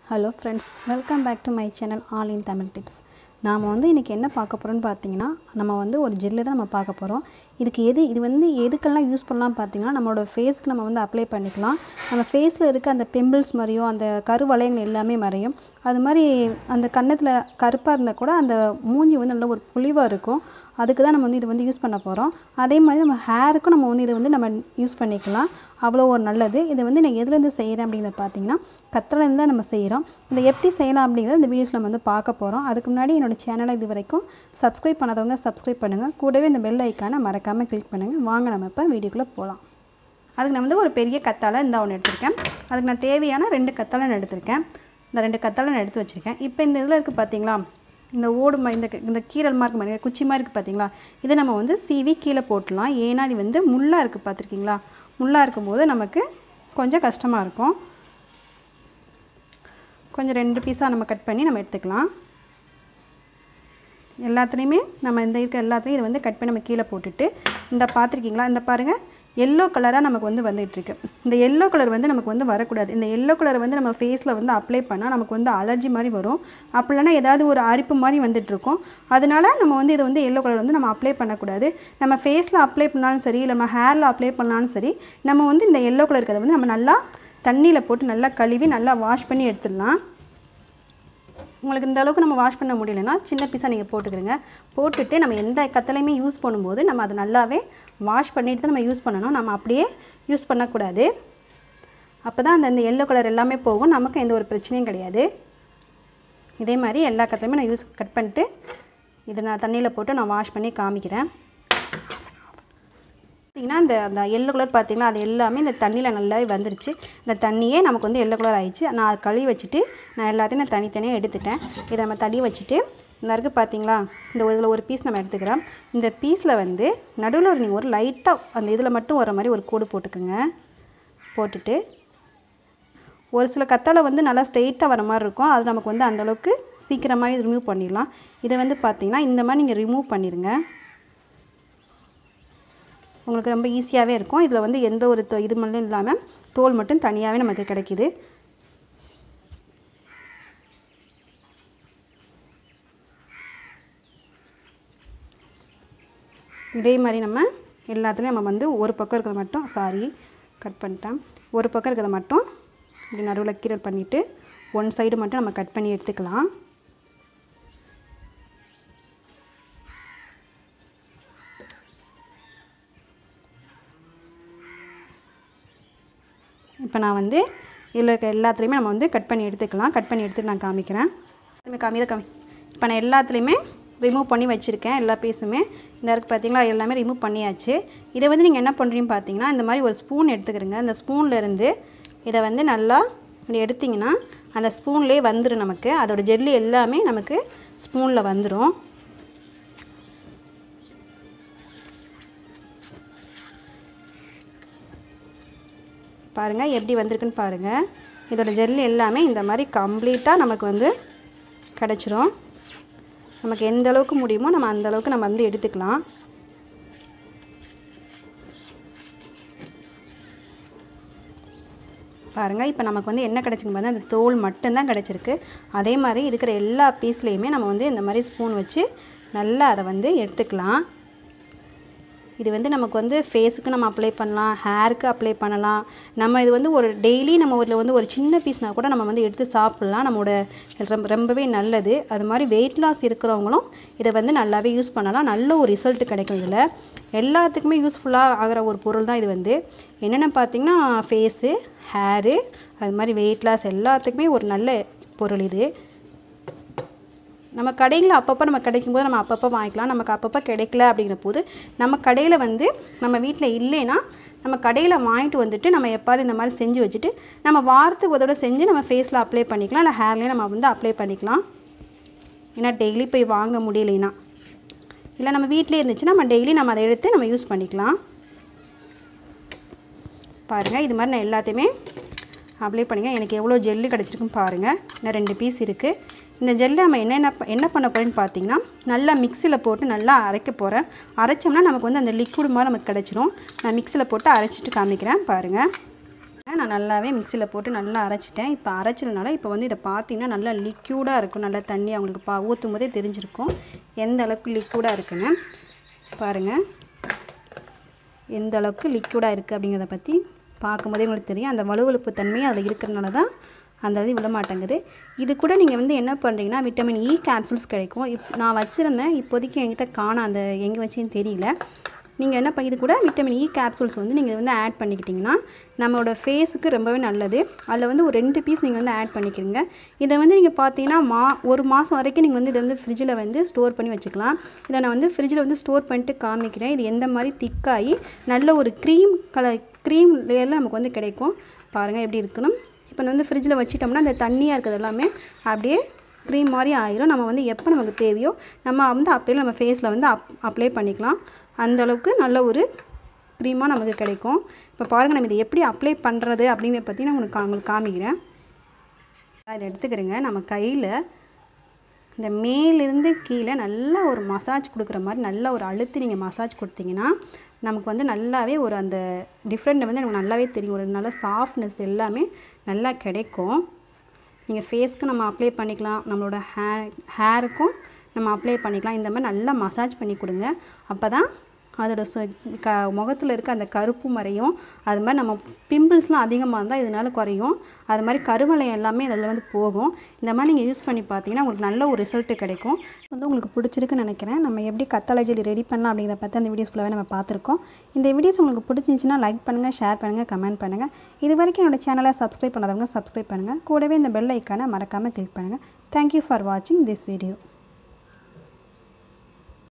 hello friends welcome back to my channel all in Tamil tips நாம் வந்து இன்றைக்கி என்ன பார்க்க போகிறோம்னு பார்த்தீங்கன்னா நம்ம வந்து ஒரு ஜெல்லு தான் நம்ம பார்க்க போகிறோம் இதுக்கு எது இது வந்து எதுக்கெல்லாம் யூஸ் பண்ணலாம் பார்த்தீங்கன்னா நம்மளோட ஃபேஸ்க்கு நம்ம வந்து அப்ளை பண்ணிக்கலாம் நம்ம ஃபேஸில் இருக்க அந்த பிம்பிள்ஸ் மாதிரியோ அந்த கருவளையங்கள் எல்லாமே மறையும் அது மாதிரி அந்த கன்னத்தில் கருப்பாக இருந்தால் கூட அந்த மூஞ்சி வந்து நல்ல ஒரு புளிவாக இருக்கும் அதுக்கு தான் நம்ம வந்து இது வந்து யூஸ் பண்ண போகிறோம் அதே மாதிரி நம்ம ஹேருக்கும் நம்ம வந்து இதை வந்து நம்ம யூஸ் பண்ணிக்கலாம் அவ்வளோ ஒரு நல்லது இதை வந்து நான் எதுலேருந்து செய்கிறேன் அப்படிங்கிறத பார்த்தீங்கன்னா கத்திலேருந்து தான் நம்ம செய்கிறோம் இதை எப்படி செய்யலாம் அப்படிங்கிறத இந்த வீடியோஸ் நம்ம வந்து பார்க்க போகிறோம் அதுக்கு முன்னாடி என்னோடய சேனலை இது வரைக்கும் சப்ஸ்கிரைப் பண்ணாதவங்க சப்ஸ்கிரைப் பண்ணுங்கள் கூடவே இந்த பெல் ஐக்கானை மறக்காமல் கிளிக் பண்ணுங்கள் வாங்க நம்ம இப்போ வீடியோக்குள்ளே போகலாம் அதுக்கு நான் வந்து ஒரு பெரிய கத்தாழை இந்த ஒன்று எடுத்திருக்கேன் அதுக்கு நான் தேவையான ரெண்டு கத்தாழை நான் எடுத்திருக்கேன் இந்த ரெண்டு கத்தாழை நான் எடுத்து வச்சுருக்கேன் இப்போ இந்த இதில் இருக்குது பார்த்தீங்களா இந்த ஓடு மா இந்த இந்த கீரல் மாதிரி இருக்கு பாருங்க குச்சி மாதிரி இருக்குது பார்த்தீங்களா இதை நம்ம வந்து சீவி கீழே போட்டுடலாம் ஏன்னா இது வந்து முள்ளாக இருக்குது பார்த்துருக்கீங்களா முள்ளாக இருக்கும்போது நமக்கு கொஞ்சம் கஷ்டமாக இருக்கும் கொஞ்சம் ரெண்டு பீஸாக நம்ம கட் பண்ணி நம்ம எடுத்துக்கலாம் எல்லாத்துலேயுமே நம்ம இந்த இருக்க எல்லாத்துலேயும் இதை வந்து கட் பண்ணி நம்ம கீழே போட்டுட்டு இந்த பார்த்துருக்கீங்களா இந்த பாருங்கள் எல்லோ கலராக நமக்கு வந்து வந்துகிட்ருக்கு இந்த எல்லோ கலர் வந்து நமக்கு வந்து வரக்கூடாது இந்த எல்லோ கலர் வந்து நம்ம ஃபேஸில் வந்து அப்ளை பண்ணால் நமக்கு வந்து அலர்ஜி மாதிரி வரும் அப்படி இல்லைன்னா ஏதாவது ஒரு அரிப்பு மாதிரி வந்துட்டுருக்கும் அதனால நம்ம வந்து இதை வந்து எல்லோ கலர் வந்து நம்ம அப்ளை பண்ணக்கூடாது நம்ம ஃபேஸில் அப்ளை பண்ணாலும் சரி இல்லை நம்ம ஹேரில் அப்ளை பண்ணாலும் சரி நம்ம வந்து இந்த எல்லோ கலர் இருக்கிறத வந்து நம்ம நல்லா தண்ணியில் போட்டு நல்லா கழுவி நல்லா வாஷ் பண்ணி எடுத்துடலாம் உங்களுக்கு இந்த அளவுக்கு நம்ம வாஷ் பண்ண முடியலன்னா சின்ன பீஸாக நீங்கள் போட்டுக்கிறங்க போட்டுட்டு நம்ம எந்த கத்தலையுமே யூஸ் பண்ணும்போது நம்ம அதை நல்லாவே வாஷ் பண்ணிட்டு தான் நம்ம யூஸ் பண்ணணும் நம்ம அப்படியே யூஸ் பண்ணக்கூடாது அப்போ தான் அந்த இந்த எல்லோ கலர் எல்லாமே போகும் நமக்கு எந்த ஒரு பிரச்சனையும் கிடையாது இதே மாதிரி எல்லா கத்தலையுமே நான் யூஸ் கட் பண்ணிட்டு இதை நான் தண்ணியில் போட்டு நான் வாஷ் பண்ணி காமிக்கிறேன் பார்த்தீங்கன்னா இந்த அந்த எல்லோ கலர் பார்த்தீங்களா அது எல்லாமே இந்த தண்ணியில் நல்லாவே வந்துருச்சு இந்த தண்ணியே நமக்கு வந்து எல்லோ கலர் ஆயிடுச்சு நான் அதை கழுவி வச்சுட்டு நான் எல்லாத்தையும் நான் தனித்தனியாக எடுத்துட்டேன் இதை நம்ம தள்ளி வச்சுட்டு இந்த இருக்குது பார்த்தீங்களா இந்த இதில் ஒரு பீஸ் நம்ம எடுத்துக்கிறோம் இந்த பீஸில் வந்து நடுவில் ஒரு நீங்கள் ஒரு லைட்டாக அந்த இதில் மட்டும் வர மாதிரி ஒரு கோடு போட்டுக்கோங்க போட்டுட்டு ஒரு சில கத்தாழை வந்து நல்லா ஸ்ட்ரெயிட்டாக வர மாதிரி இருக்கும் அது நமக்கு வந்து அந்தளவுக்கு சீக்கிரமாக ரிமூவ் பண்ணிடலாம் இதை வந்து பார்த்தீங்கன்னா இந்த மாதிரி நீங்கள் ரிமூவ் பண்ணிடுங்க உங்களுக்கு ரொம்ப ஈஸியாகவே இருக்கும் இதில் வந்து எந்த ஒரு தொ- இது மட்டும் இல்லாமல் தோல் மட்டும் தனியாகவே நமக்கு கிடைக்கிது இதே மாதிரி நம்ம எல்லாத்துலேயும் நம்ம வந்து ஒரு பக்கம் இருக்கிறத மட்டும் சாரி கட் பண்ணிட்டேன் ஒரு பக்கம் இருக்கிறத மட்டும் இப்படி நடுவில் கீரல் பண்ணிவிட்டு ஒன் சைடு மட்டும் நம்ம கட் பண்ணி எடுத்துக்கலாம் இப்போ நான் வந்து இதில் இருக்க எல்லாத்துலேயுமே நம்ம வந்து கட் பண்ணி எடுத்துக்கலாம் கட் பண்ணி எடுத்துட்டு நான் காமிக்கிறேன் எல்லாமே காமி இதை காமி இப்போ நான் எல்லாத்துலேயுமே ரிமூவ் பண்ணி வச்சுருக்கேன் எல்லா பீஸுமே இந்த இருக்குது பார்த்தீங்களா எல்லாமே ரிமூவ் பண்ணியாச்சு இதை வந்து நீங்கள் என்ன பண்ணுறீங்க பார்த்தீங்கன்னா இந்த மாதிரி ஒரு ஸ்பூன் எடுத்துக்கிறங்க இந்த ஸ்பூனில் இருந்து இதை வந்து நல்லா இப்படி எடுத்திங்கன்னா அந்த ஸ்பூன்லேயே வந்துடும் நமக்கு அதோட ஜெல்லி எல்லாமே நமக்கு ஸ்பூனில் வந்துடும் பாருங்கள் எப்படி வந்திருக்குன்னு பாருங்கள் இதோட ஜெல் எல்லாமே இந்த மாதிரி கம்ப்ளீட்டாக நமக்கு வந்து கிடச்சிரும் நமக்கு எந்த அளவுக்கு முடியுமோ நம்ம அந்த அளவுக்கு நம்ம வந்து எடுத்துக்கலாம் பாருங்கள் இப்போ நமக்கு வந்து என்ன கிடச்சிருக்கு பார்த்தா அந்த தோல் மட்டும்தான் கிடச்சிருக்கு அதே மாதிரி இருக்கிற எல்லா பீஸ்லேயுமே நம்ம வந்து இந்த மாதிரி ஸ்பூன் வச்சு நல்லா அதை வந்து எடுத்துக்கலாம் இது வந்து நமக்கு வந்து ஃபேஸுக்கு நம்ம அப்ளை பண்ணலாம் ஹேருக்கு அப்ளை பண்ணலாம் நம்ம இது வந்து ஒரு டெய்லி நம்ம இதில் வந்து ஒரு சின்ன பீஸ்னால் கூட நம்ம வந்து எடுத்து சாப்பிட்லாம் நம்மளோட ரொம்ப ரொம்பவே நல்லது அது மாதிரி வெயிட் லாஸ் இருக்கிறவங்களும் இதை வந்து நல்லாவே யூஸ் பண்ணலாம் நல்ல ஒரு ரிசல்ட் கிடைக்கும் இதில் எல்லாத்துக்குமே யூஸ்ஃபுல்லாக ஆகிற ஒரு பொருள் தான் இது வந்து என்னென்ன பார்த்தீங்கன்னா ஃபேஸு ஹேரு அது மாதிரி வெயிட் லாஸ் எல்லாத்துக்குமே ஒரு நல்ல பொருள் இது நம்ம கடையில் அப்பப்போ நம்ம கிடைக்கும்போது நம்ம அப்பப்போ வாங்கிக்கலாம் நமக்கு அப்பப்போ கிடைக்கல அப்படிங்கிற போது நம்ம கடையில் வந்து நம்ம வீட்டில் இல்லைன்னா நம்ம கடையில் வாங்கிட்டு வந்துட்டு நம்ம எப்பாவது இந்த மாதிரி செஞ்சு வச்சுட்டு நம்ம வாரத்துக்கு ஒரு தடவை செஞ்சு நம்ம ஃபேஸில் அப்ளை பண்ணிக்கலாம் இல்லை ஹேர்லேயும் நம்ம வந்து அப்ளை பண்ணிக்கலாம் ஏன்னா டெய்லி போய் வாங்க முடியலைன்னா இல்லை நம்ம வீட்டிலே இருந்துச்சுன்னா நம்ம டெய்லி நம்ம அதை எடுத்து நம்ம யூஸ் பண்ணிக்கலாம் பாருங்கள் இது மாதிரி நான் எல்லாத்தையுமே அப்ளை பண்ணிங்க எனக்கு எவ்வளோ ஜெல்லு கிடச்சிருக்குன்னு பாருங்கள் இன்னும் ரெண்டு பீஸ் இருக்குது இந்த ஜெல்லை நம்ம என்னென்ன ப- என்ன பண்ண போகிறேன்னு பார்த்தீங்கன்னா நல்லா மிக்சியில் போட்டு நல்லா அரைக்க போகிறேன் அரைச்சோம்னா நமக்கு வந்து அந்த லிக்விட் மாதிரி நமக்கு கிடச்சிரும் நான் மிக்சியில் போட்டு அரைச்சிட்டு காமிக்கிறேன் பாருங்கள் நான் நல்லாவே மிக்சியில் போட்டு நல்லா அரைச்சிட்டேன் இப்போ அரைச்சதுனால இப்போ வந்து இதை பார்த்தீங்கன்னா நல்லா லிக்யூடாக இருக்கும் நல்லா தண்ணி அவங்களுக்கு பா ஊற்றும் போதே தெரிஞ்சிருக்கும் எந்த அளவுக்கு லிக்யூடாக இருக்குன்னு பாருங்கள் எந்த அளவுக்கு லிக்யூடாக இருக்குது அப்படிங்கிறத பற்றி பார்க்கும்போதே உங்களுக்கு தெரியும் அந்த வலுவழுப்பு தன்மை அதில் இருக்கிறனால தான் அந்த இது விட மாட்டேங்குது இது கூட நீங்கள் வந்து என்ன பண்ணுறீங்கன்னா விட்டமின் இ கேப்சூல்ஸ் கிடைக்கும் இப் நான் வச்சுருந்தேன் இப்போதைக்கு என்கிட்ட காணோம் அந்த எங்கே வச்சேன்னு தெரியல நீங்கள் என்ன பண்ணி இது கூட விட்டமின் இ கேப்சூல்ஸ் வந்து நீங்கள் வந்து ஆட் பண்ணிக்கிட்டிங்கன்னா நம்மளோட ஃபேஸுக்கு ரொம்பவே நல்லது அதில் வந்து ஒரு ரெண்டு பீஸ் நீங்கள் வந்து ஆட் பண்ணிக்கிறீங்க இதை வந்து நீங்கள் பார்த்தீங்கன்னா மா ஒரு மாதம் வரைக்கும் நீங்கள் வந்து இதை வந்து ஃப்ரிட்ஜில் வந்து ஸ்டோர் பண்ணி வச்சுக்கலாம் இதை நான் வந்து ஃப்ரிட்ஜில் வந்து ஸ்டோர் பண்ணிட்டு காமிக்கிறேன் இது எந்த மாதிரி திக்காகி நல்ல ஒரு க்ரீம் கலர் க்ரீம் லேயரில் நமக்கு வந்து கிடைக்கும் பாருங்கள் எப்படி இருக்கணும் இப்போ வந்து ஃப்ரிட்ஜில் வச்சிட்டோம்னா அந்த தண்ணியாக இருக்கிறது எல்லாமே அப்படியே க்ரீம் மாதிரி ஆயிரும் நம்ம வந்து எப்போ நமக்கு தேவையோ நம்ம வந்து அப்படியே நம்ம ஃபேஸில் வந்து அப் அப்ளை பண்ணிக்கலாம் அந்த அளவுக்கு நல்ல ஒரு க்ரீமாக நமக்கு கிடைக்கும் இப்போ பாருங்கள் நம்ம இதை எப்படி அப்ளை பண்ணுறது அப்படிங்கிறத பற்றி நான் உங்களுக்கு கா- உங்களுக்கு காமிக்கிறேன் இதை எடுத்துக்கிறேங்க நம்ம கையில் இந்த மேலிருந்து கீழே நல்லா ஒரு மசாஜ் கொடுக்குற மாதிரி நல்ல ஒரு அழுத்தி நீங்கள் மசாஜ் கொடுத்தீங்கன்னா நமக்கு வந்து நல்லாவே ஒரு அந்த டிஃப்ரெண்ட் வந்து நமக்கு நல்லாவே தெரியும் ஒரு நல்ல சாஃப்ட்னஸ் எல்லாமே நல்லா கிடைக்கும் நீங்கள் ஃபேஸ்க்கு நம்ம அப்ளை பண்ணிக்கலாம் நம்மளோட ஹேர் ஹேருக்கும் நம்ம அப்ளை பண்ணிக்கலாம் இந்த மாதிரி நல்லா மசாஜ் பண்ணி கொடுங்க அப்போ தான் அதோட சொ க முகத்தில் இருக்க அந்த கருப்பு மறையும் அது மாதிரி நம்ம பிம்பிள்ஸ்லாம் அதிகமாக இருந்தால் இதனால குறையும் அது மாதிரி கருவளையம் எல்லாமே இதில் வந்து போகும் இந்த மாதிரி நீங்கள் யூஸ் பண்ணி பார்த்தீங்கன்னா உங்களுக்கு நல்ல ஒரு ரிசல்ட் கிடைக்கும் வந்து உங்களுக்கு பிடிச்சிருக்குன்னு நினைக்கிறேன் நம்ம எப்படி கத்தாழை ஜெல்லி ரெடி பண்ணலாம் அப்படிங்கிறத பற்றி அந்த வீடியோஸ் ஃபுல்லாகவே நம்ம பார்த்துருக்கோம் இந்த வீடியோஸ் உங்களுக்கு பிடிச்சிருந்துச்சுன்னா லைக் பண்ணுங்கள் ஷேர் பண்ணுங்கள் கமெண்ட் பண்ணுங்கள் இது வரைக்கும் என்னோட சேனலை சப்ஸ்கிரைப் பண்ணாதவங்க சப்ஸ்கிரைப் பண்ணுங்கள் கூடவே இந்த பெல் ஐக்கானை மறக்காமல் கிளிக் பண்ணுங்கள் தேங்க்யூ ஃபார் வாட்சிங் திஸ் வீடியோ